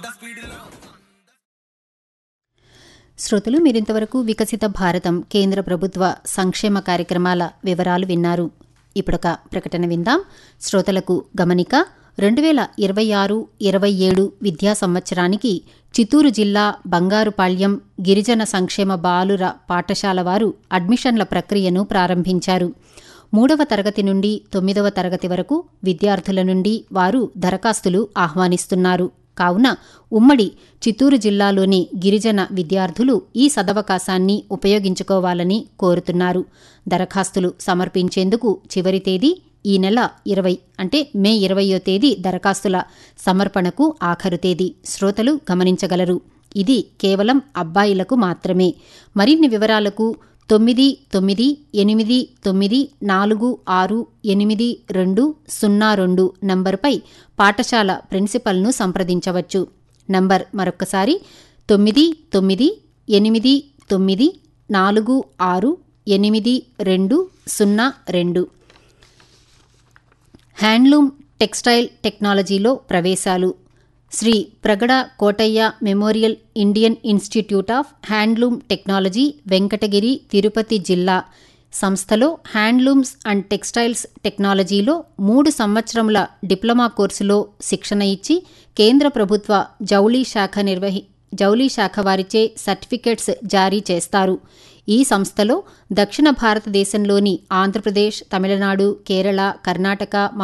శ్రోతలు మీరింతవరకు వికసిత భారతం కేంద్ర ప్రభుత్వ సంక్షేమ కార్యక్రమాల వివరాలు విన్నారు ఇప్పుడొక ప్రకటన విందాం శ్రోతలకు గమనిక రెండు వేల ఇరవై ఆరు ఇరవై ఏడు విద్యా సంవత్సరానికి చిత్తూరు జిల్లా బంగారుపాళ్యం గిరిజన సంక్షేమ బాలుర పాఠశాల వారు అడ్మిషన్ల ప్రక్రియను ప్రారంభించారు మూడవ తరగతి నుండి తొమ్మిదవ తరగతి వరకు విద్యార్థుల నుండి వారు దరఖాస్తులు ఆహ్వానిస్తున్నారు కావున ఉమ్మడి చిత్తూరు జిల్లాలోని గిరిజన విద్యార్థులు ఈ సదవకాశాన్ని ఉపయోగించుకోవాలని కోరుతున్నారు దరఖాస్తులు సమర్పించేందుకు చివరి తేదీ ఈ నెల ఇరవై అంటే మే ఇరవయో తేదీ దరఖాస్తుల సమర్పణకు ఆఖరు తేదీ శ్రోతలు గమనించగలరు ఇది కేవలం అబ్బాయిలకు మాత్రమే మరిన్ని వివరాలకు తొమ్మిది తొమ్మిది ఎనిమిది తొమ్మిది నాలుగు ఆరు ఎనిమిది రెండు సున్నా రెండు నంబర్పై పాఠశాల ప్రిన్సిపల్ను సంప్రదించవచ్చు నంబర్ మరొక్కసారి తొమ్మిది తొమ్మిది ఎనిమిది తొమ్మిది నాలుగు ఆరు ఎనిమిది రెండు సున్నా రెండు హ్యాండ్లూమ్ టెక్స్టైల్ టెక్నాలజీలో ప్రవేశాలు Shri Pragada Kotaiah memorial Indian institute of handloom technology Venkatagiri Tirupati జిల్లా సంస్థలో హ్యాండ్లూమ్స్ అండ్ టెక్స్టైల్స్ టెక్నాలజీలో మూడు సంవత్సరముల డిప్లొమా కోర్సులో శిక్షణ ఇచ్చి కేంద్ర ప్రభుత్వ జౌళీ శాఖ నిర్వహి జౌళీ శాఖ వారిచే సర్టిఫికెట్స్ జారీ చేస్తారు ఈ సంస్థలో దక్షిణ భారతదేశంలోని ఆంధ్రప్రదేశ్ తమిళనాడు కేరళ కర్ణాటక